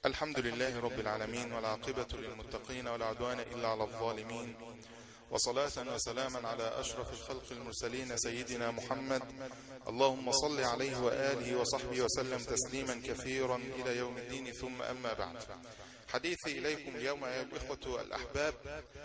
الحمد لله رب العالمين والعاقبة للمتقين ولا عدوان إلا على الظالمين وصلاة وسلاما على أشرف الخلق المرسلين سيدنا محمد اللهم صل عليه وآله وصحبه وسلم تسليما كثيرا إلى يوم الدين ثم أما بعد حديثي إليكم اليوم يا إخوة الأحباب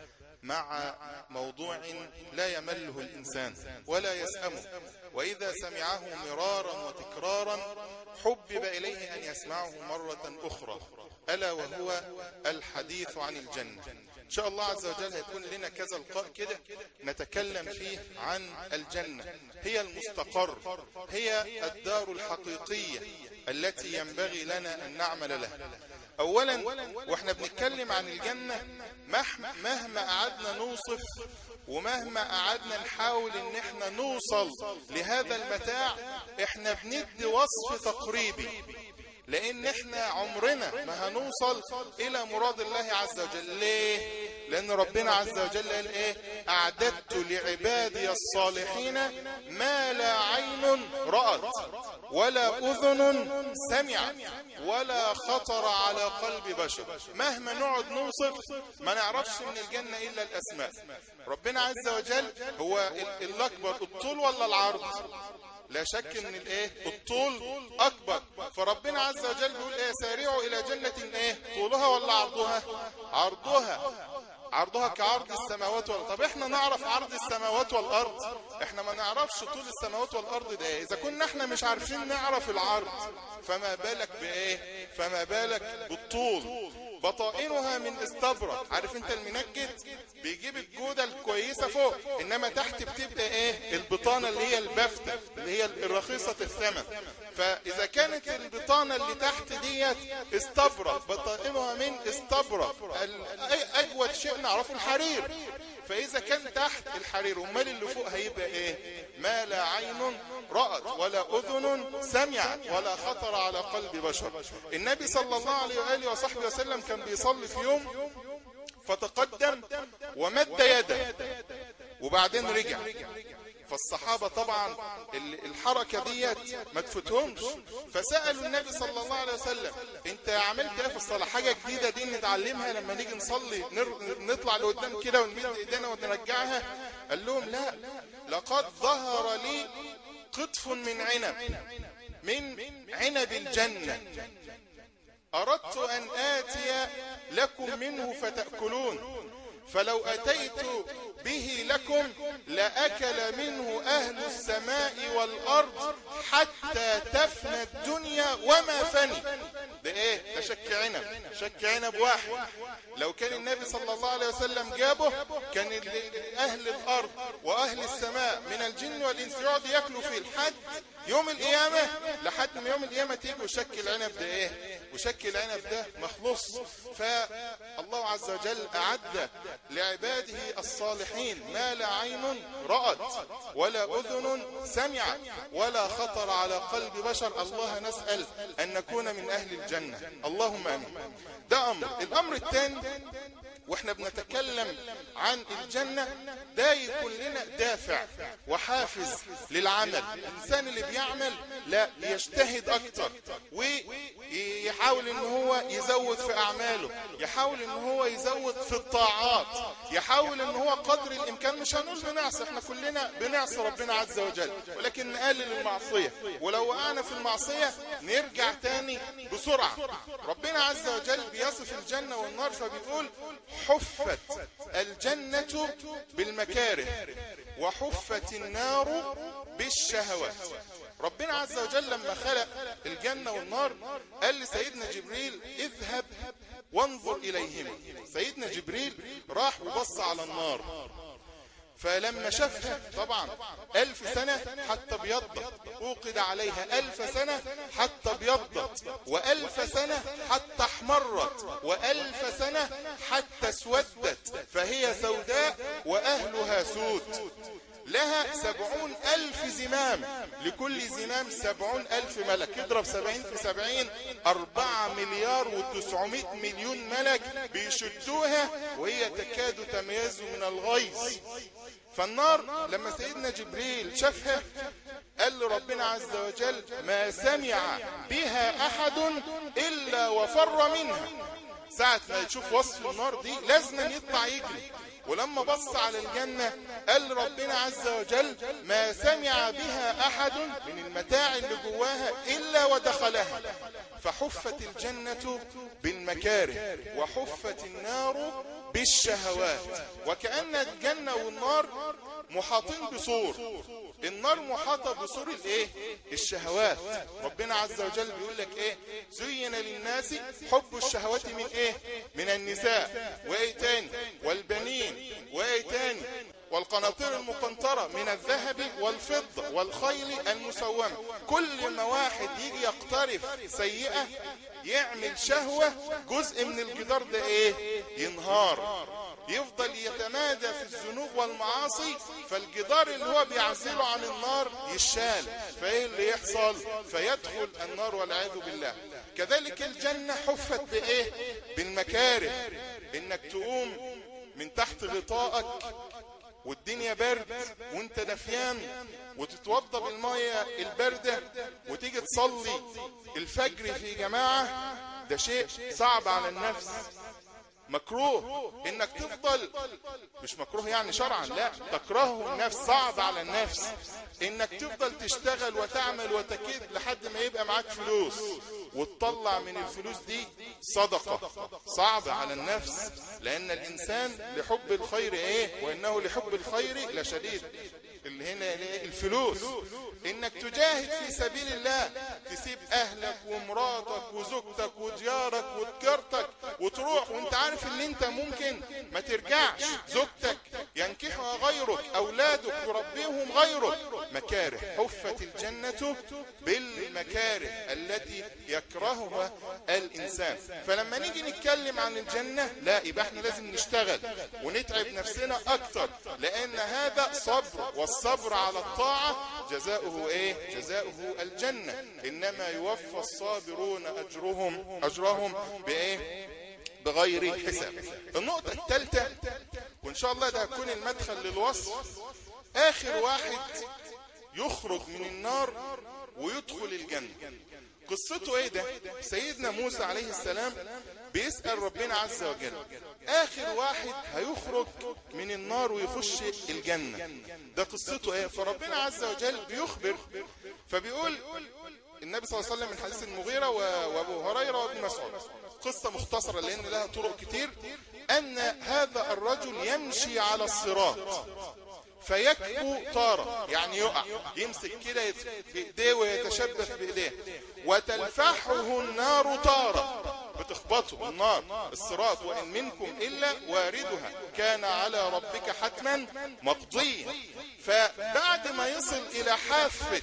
مع موضوع لا يمله الإنسان ولا يسأمه وإذا سمعه مرارا وتكرارا حبب إليه أن يسمعه مرة أخرى ألا وهو الحديث عن الجنة إن شاء الله عز وجل هيكون لنا كذا لقاء كده نتكلم فيه عن الجنة هي المستقر هي الدار الحقيقية التي ينبغي لنا أن نعمل لها اولا واحنا بنتكلم عن الجنة مهما قعدنا نوصف ومهما قعدنا نحاول ان احنا نوصل لهذا المتاع احنا بندي وصف تقريبي لان احنا عمرنا ما هنوصل الى مراد الله عز وجل ليه لان ربنا عز وجل قال ايه اعددت لعبادي الصالحين ما لا عين رأت ولا اذن سمعت ولا خطر على قلب بشر مهما نقعد نوصف ما نعرفش من الجنة الا الاسماء ربنا عز وجل هو الاكبر الطول ولا العرض لا شك ان الايه الطول اكبر فربنا عز وجل بيقول ايه سارعوا الى جنة ايه طولها ولا عرضها عرضها عرضها كعرض السماوات والارض طب احنا نعرف عرض السماوات والارض احنا ما نعرفش طول السماوات والارض ده ايه اذا كنا احنا مش عارفين نعرف العرض فما بالك بايه فما بالك بالطول بطائنها من استبرق عارف انت المنجد بيجيب الجودة الكويسة فوق انما تحت بتبقى ايه البطانة اللي هي البفتة اللي هي الرخيصة الثمن فاذا كانت البطانة اللي تحت ديت استبرق بطائنها من استبرق اجود شيء نعرفه الحرير فاذا كان تحت الحرير امال اللي فوق هيبقى ايه ما لا عين رأت ولا اذن سمعت ولا خطر على قلب بشر النبي صلى الله عليه وآله وصحبه وسلم كان بيصلي في يوم فتقدم ومد يده وبعدين رجع فالصحابة طبعا الحركة ديت ما تفوتهمش فسألوا النبي صلى الله عليه وسلم انت عملت ايه في الصلاة حاجة جديدة دي نتعلمها لما نيجي نصلي نطلع لقدام كده ونمد ايدينا ونرجعها قال لهم لا لقد ظهر لي قطف من عنب من عنب الجنة أردت أن آتي لكم منه فتأكلون فلو أتيت به لكم لأكل منه أهل السماء والأرض حتى تفنى الدنيا وما فني ده ايه ده شك عنب شك عنب واحد لو كان النبي صلى الله عليه وسلم جابه كان أهل الأرض وأهل السماء من الجن والإنس يقعدوا ياكلوا فيه لحد يوم القيامة لحد ما يوم القيامة تيجي وشك العنب ده ايه وشك العنب ده مخلص فالله عز وجل أعد لعباده الصالحين ما لا عين رأت ولا أذن سمعت ولا خطر على قلب بشر الله نسأل أن نكون من أهل الجنة اللهم أمين ده أمر الأمر الثاني واحنا بنتكلم عن الجنة ده يكون لنا دافع وحافز للعمل الانسان اللي بيعمل لا يجتهد اكتر ويحاول ان هو يزود في اعماله يحاول ان هو يزود في الطاعات يحاول ان هو قدر الامكان مش هنقول بنعصي احنا كلنا بنعصي ربنا عز وجل ولكن نقلل المعصية ولو وقعنا في المعصية نرجع تاني بسرعة ربنا عز وجل بيصف الجنة والنار فبيقول حفت الجنة بالمكاره وحفت النار بالشهوات ربنا عز وجل لما خلق الجنة والنار قال لسيدنا جبريل اذهب وانظر إليهما سيدنا جبريل راح وبص على النار فلما شافها طبعا ألف سنة حتى بيضت أوقد عليها ألف سنة حتى بيضت وألف سنة حتى احمرت وألف سنة حتى اسودت فهي سوداء وأهلها سود لها سبعون ألف زمام لكل زمام سبعون ألف ملك اضرب سبعين في سبعين أربعة مليار وتسعمائة مليون ملك بيشدوها وهي تكاد تميز من الغيظ فالنار لما سيدنا جبريل شافها قال له ربنا عز وجل ما سمع بها أحد إلا وفر منها ساعة ما يشوف وصف النار دي لازم يطلع يجري ولما بص على الجنة قال ربنا عز وجل ما سمع بها أحد من المتاع اللي جواها إلا ودخلها فحفت الجنة بالمكاره وحفت النار بالشهوات وكأن الجنة والنار محاطين بسور النار محاطة بسور الايه الشهوات ربنا عز وجل بيقول لك ايه زين للناس حب الشهوات من ايه من النساء وايه تاني والبنين وايه تاني والقناطير المقنطرة من الذهب والفضة والخيل المسومة كل ما واحد يجي يقترف سيئة يعمل شهوة جزء من الجدار ده ايه ينهار يفضل يتمادى في الذنوب والمعاصي فالجدار اللي هو بيعزله عن النار يشال فايه اللي يحصل فيدخل النار والعياذ بالله كذلك الجنة حفت بايه بالمكاره انك تقوم من تحت غطائك والدنيا برد وانت دفيان وتتوضى بالمية الباردة وتيجي تصلي الفجر في جماعة ده شيء صعب على النفس مكروه انك تفضل مش مكروه يعني شرعا لا تكرهه النفس صعب على النفس انك تفضل تشتغل وتعمل وتكيد لحد ما يبقى معاك فلوس وتطلع من الفلوس دي صدقة صعب على النفس لان الانسان لحب الخير ايه وانه لحب الخير لشديد اللي هنا الفلوس انك تجاهد في سبيل الله تسيب اهلك ومراتك وزوجتك وديارك وتجارتك وتروح وانت عارف ان انت ممكن ما ترجعش زوجتك ينكحها غيرك اولادك يربيهم غيرك مكاره حفت الجنة بالمكاره التي يكرهها الانسان فلما نيجي نتكلم عن الجنة لا يبقى احنا لازم نشتغل ونتعب نفسنا اكتر لان هذا صبر والصبر على الطاعة جزاؤه ايه جزاؤه الجنة انما يوفى الصابرون اجرهم اجرهم بايه بغير حساب النقطة الثالثة وان شاء الله ده هيكون المدخل للوصف اخر واحد يخرج من النار ويدخل الجنة قصته ايه ده سيدنا موسى عليه السلام بيسأل ربنا عز وجل اخر واحد هيخرج من النار ويخش الجنة ده قصته ايه فربنا عز وجل بيخبر فبيقول النبي صلى الله عليه وسلم من حديث المغيرة وابو هريرة وابن مسعود قصة مختصرة لان لها طرق كتير ان هذا الرجل يمشي على الصراط فيكبو طارة يعني يقع يمسك كده بايديه ويتشبث بايديه وتلفحه النار طارة بتخبطه النار الصراط وإن منكم إلا واردها كان على ربك حتما مقضيا فبعد ما يصل إلى حافة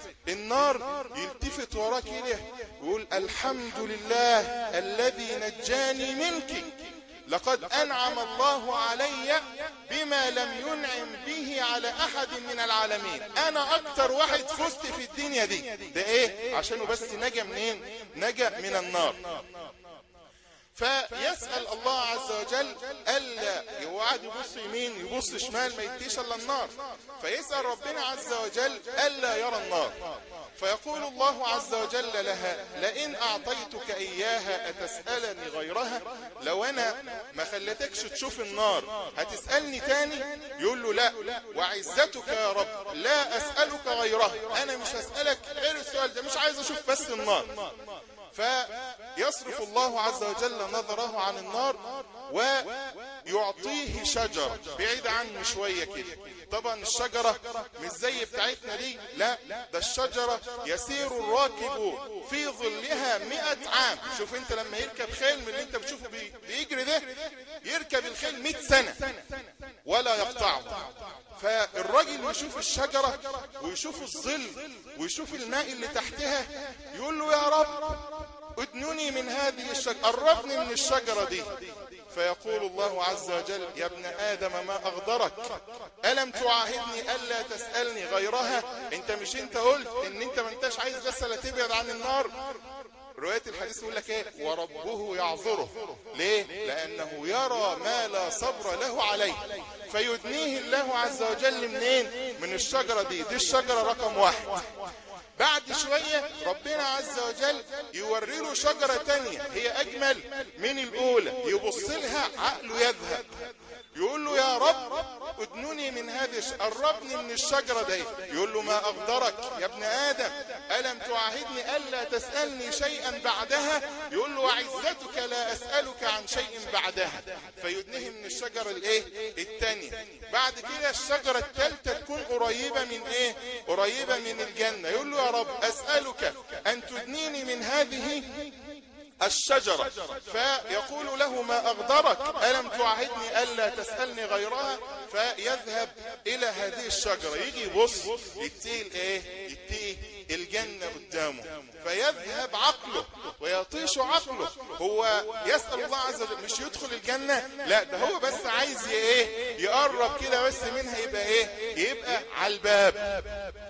النار يلتفت وراه كده ويقول الحمد لله الذي نجاني منك لقد أنعم الله علي بما لم ينعم به على أحد من العالمين أنا أكتر واحد فزت في الدنيا دي ده إيه عشانه بس نجا منين نجا من النار فيسأل الله عز وجل ألا يقعد يبص يمين يبص شمال ما يديش الا النار فيسأل ربنا عز وجل ألا يرى النار فيقول الله عز وجل لها لئن أعطيتك إياها أتسألني غيرها لو أنا ما خلتكش تشوف النار هتسألني تاني يقول له لا وعزتك يا رب لا أسألك غيرها أنا مش هسألك غير السؤال ده مش عايز أشوف بس النار فيصرف الله عز وجل نظره عن النار ويعطيه شجرة بعيد عنه شوية كده طبعا الشجرة مش زي بتاعتنا دي لا ده الشجرة يسير الراكب في ظلها مئة عام شوف انت لما يركب خيل من اللي انت بتشوفه بيجري ده يركب الخيل مئة سنة ولا يقطعه فالراجل يشوف الشجرة ويشوف الظل ويشوف الماء اللي تحتها يقول له يا رب ادنني من هذه الشجرة قربني من الشجرة دي فيقول الله عز وجل يا ابن آدم ما أغدرك ألم تعاهدني ألا تسألني غيرها انت مش انت قلت ان انت ما انتش عايز بس لا تبعد عن النار رواية الحديث يقول لك ايه وربه يعذره ليه لانه يرى ما لا صبر له عليه فيدنيه الله عز وجل منين من الشجرة دي دي الشجرة رقم واحد بعد شوية ربنا عز وجل يوري له شجرة تانية هي أجمل من الأولى يبص لها عقله يذهب يقول له يا رب ادنني من هذه الش... قربني من الشجرة دي يقول له ما أغدرك يا ابن آدم ألم تعاهدني ألا تسألني شيئا بعدها يقول له وعزتك لا أسألك عن شيء بعدها فيدنه من الشجرة الايه التانية بعد كده الشجرة الثالثة تكون قريبة من ايه قريبة من الجنة يقول له يا رب أسألك أن تدنيني من هذه الشجرة فيقول له ما أغدرك ألم تعهدني ألا تسألني غيرها فيذهب إلى هذه الشجرة يجي يبص يتيه الايه يتيه الجنة قدامه فيذهب عقله ويطيش عقله هو يسأل الله عز وجل مش يدخل الجنة لا ده هو بس عايز ايه يقرب كده بس منها يبقى ايه يبقى على الباب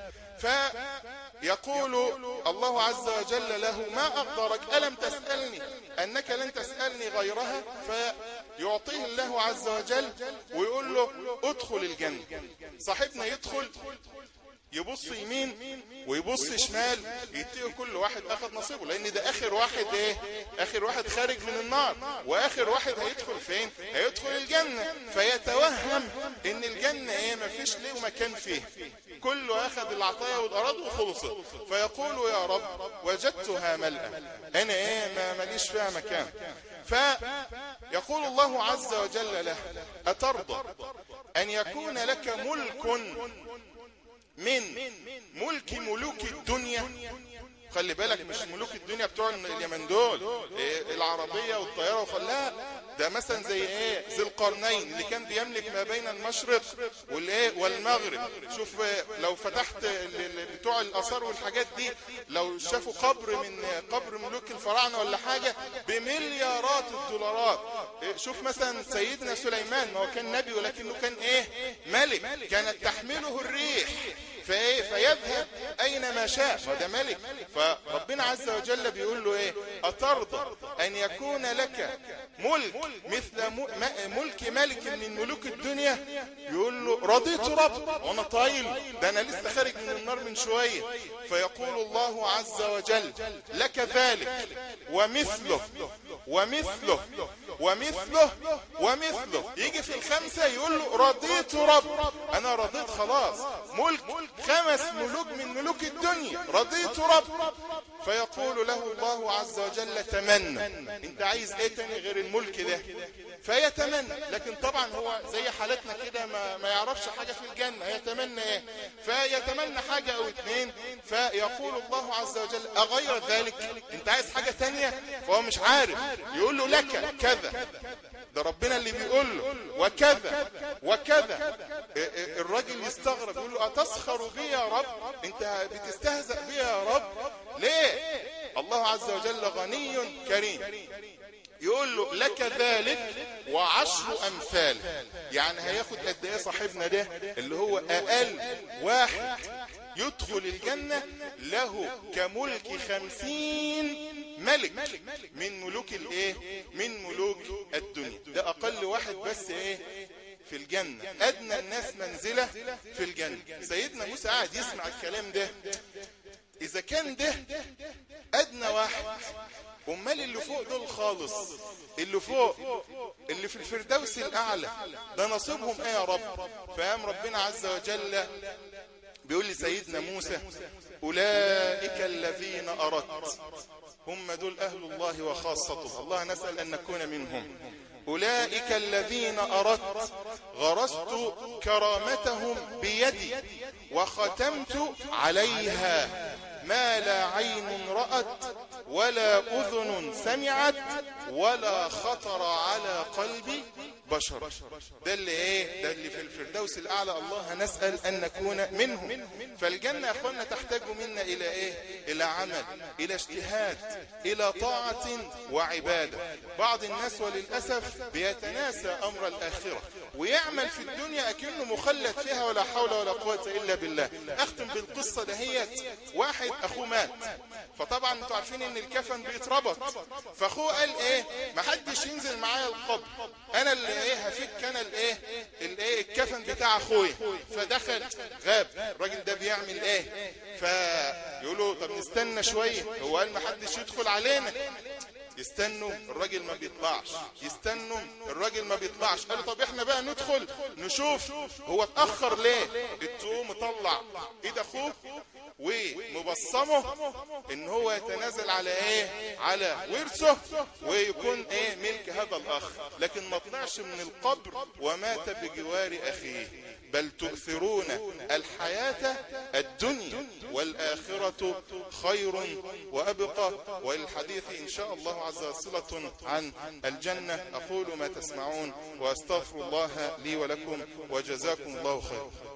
فيقول الله عز وجل له ما أقدرك ألم تسألني أنك لن تسألني غيرها فيعطيه الله عز وجل ويقول له ادخل الجنة صاحبنا يدخل يبص يمين ويبص شمال يتقي كل واحد اخذ نصيبه لان ده اخر واحد ايه اخر واحد خارج من النار واخر واحد هيدخل فين هيدخل الجنة فيتوهم ان الجنة ايه ما فيش ليه مكان فيه كله اخذ العطايا والاراد وخلصت فيقول يا رب وجدتها ملأ انا ايه ما ماليش فيها مكان فيقول الله عز وجل له اترضى ان يكون لك ملك من ملك ملوك الدنيا خلي بالك مش ملوك الدنيا بتوع اليمن دول إيه العربية والطيارة وخلاها ده مثلا زي ايه ذي القرنين اللي كان بيملك ما بين المشرق والايه والمغرب شوف لو فتحت بتوع الاثار والحاجات دي لو شافوا قبر من قبر ملوك الفراعنه ولا حاجه بمليارات الدولارات إيه شوف مثلا سيدنا سليمان ما هو كان نبي ولكنه كان ايه ملك كانت تحمله الريح فايه فيذهب اينما شاء وده ملك فربنا عز وجل بيقول له ايه اترضى ان يكون لك ملك مثل ملك ملك من ملوك الدنيا يقول له رضيت رب وانا طايل ده انا لسه خارج من النار من شوية فيقول الله عز وجل لك ذلك ومثله ومثله ومثله ومثله يجي في الخمسة يقول له رضيت رب انا رضيت خلاص ملك خمس ملوك من ملوك الدنيا رضيت رب فيقول له الله عز وجل تمنى انت عايز ايه تاني غير الملك ده فيتمنى لكن طبعا هو زي حالتنا كده ما, ما يعرفش حاجة في الجنة يتمنى ايه فيتمنى حاجة او اتنين فيقول الله عز وجل اغير ذلك انت عايز حاجة تانية فهو مش عارف يقول له لك كذا ده ربنا اللي بيقول له وكذا وكذا الراجل يستغرب يقول له أتسخر بي يا رب انت بتستهزأ بي يا رب ليه الله عز وجل غني كريم يقول له لك ذلك وعشر امثال يعني هياخد قد ايه صاحبنا ده اللي هو اقل واحد يدخل الجنة له كملك خمسين ملك من ملوك الايه من ملوك الدنيا ده اقل واحد بس ايه في الجنة ادنى الناس منزلة في الجنة سيدنا موسى قاعد يسمع الكلام ده اذا كان ده ادنى واحد امال اللي فوق دول خالص اللي فوق اللي في الفردوس الاعلى ده نصيبهم ايه يا رب فقام ربنا عز وجل بيقول لسيدنا موسى اولئك الذين اردت هم دول اهل الله وخاصته الله نسأل ان نكون منهم أولئك الذين أردت غرست كرامتهم بيدي وختمت عليها ما لا عين رأت ولا أذن سمعت ولا خطر على قلب بشر ده اللي ايه ده اللي في الفردوس الاعلى الله نسأل ان نكون منهم فالجنة يا اخوانا تحتاج منا الى ايه الى عمل الى اجتهاد الى طاعة وعبادة بعض الناس وللأسف بيتناسى امر الاخرة ويعمل في الدنيا اكنه مخلد فيها ولا حول ولا قوة الا بالله اختم بالقصة دهيت واحد اخوه مات فطبعا انتوا عارفين ان الكفن بيتربط فاخوه قال ايه ما حدش ينزل معايا القبر انا اللي ايه هفك انا الايه الايه الكفن بتاعي بتاع اخويا فدخل غاب الراجل ده بيعمل ايه فيقولوا طب نستنى شوية هو قال ما حدش يدخل علينا يستنوا الراجل ما بيطلعش يستنوا الراجل ما بيطلعش قالوا طب احنا بقى ندخل نشوف هو اتأخر ليه التقوم مطلع ايد اخوه ومبصمه ان هو يتنازل على ايه على ورثه ويكون ايه ملك هذا الاخ لكن ما طلعش من القبر ومات بجوار اخيه بل تؤثرون الحياة الدنيا والآخرة خير وأبقى والحديث إن شاء الله عز وجل عن الجنة أقول ما تسمعون وأستغفر الله لي ولكم وجزاكم الله خير